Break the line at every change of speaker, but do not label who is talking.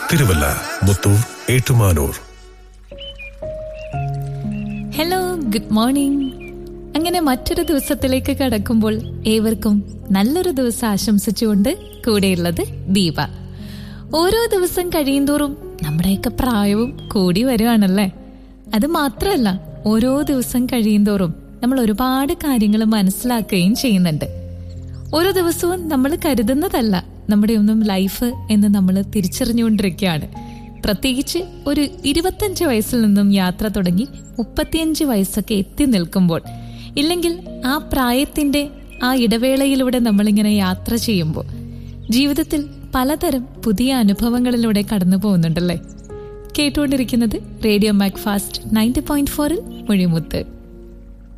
Thiruvalla Muthoor Ettumanoor
hello good morning അങ്ങനെ മറ്റൊരു ദിവസത്തിലേക്ക് കടക്കുമ്പോൾ ഏവർക്കും നല്ലൊരു ദിവസം ആശംസിച്ചുകൊണ്ട് കൂടെയുള്ളത് ദീപ ഓരോ ദിവസം കഴിയുന്തോറും നമ്മുടെയൊക്കെ പ്രായവും കൂടി വരുവാണല്ലേ അത് മാത്രമല്ല ഓരോ ദിവസം കഴിയുന്തോറും നമ്മൾ ഒരുപാട് കാര്യങ്ങൾ മനസ്സിലാക്കുകയും ചെയ്യുന്നുണ്ട് ഓരോ ദിവസവും നമ്മൾ കരുതുന്നതല്ല നമ്മുടെ ഒന്നും ലൈഫ് എന്ന് നമ്മൾ തിരിച്ചറിഞ്ഞുകൊണ്ടിരിക്കുകയാണ് പ്രത്യേകിച്ച് ഒരു ഇരുപത്തഞ്ച് വയസ്സിൽ നിന്നും യാത്ര തുടങ്ങി മുപ്പത്തിയഞ്ച് വയസ്സൊക്കെ എത്തി നിൽക്കുമ്പോൾ ഇല്ലെങ്കിൽ ആ പ്രായത്തിന്റെ ആ ഇടവേളയിലൂടെ നമ്മളിങ്ങനെ യാത്ര ചെയ്യുമ്പോൾ ജീവിതത്തിൽ പലതരം പുതിയ അനുഭവങ്ങളിലൂടെ കടന്നു പോകുന്നുണ്ടല്ലേ കേട്ടുകൊണ്ടിരിക്കുന്നത് Radio Mac Fast ninety point ഫോറിൽ മൊഴിമുത്ത്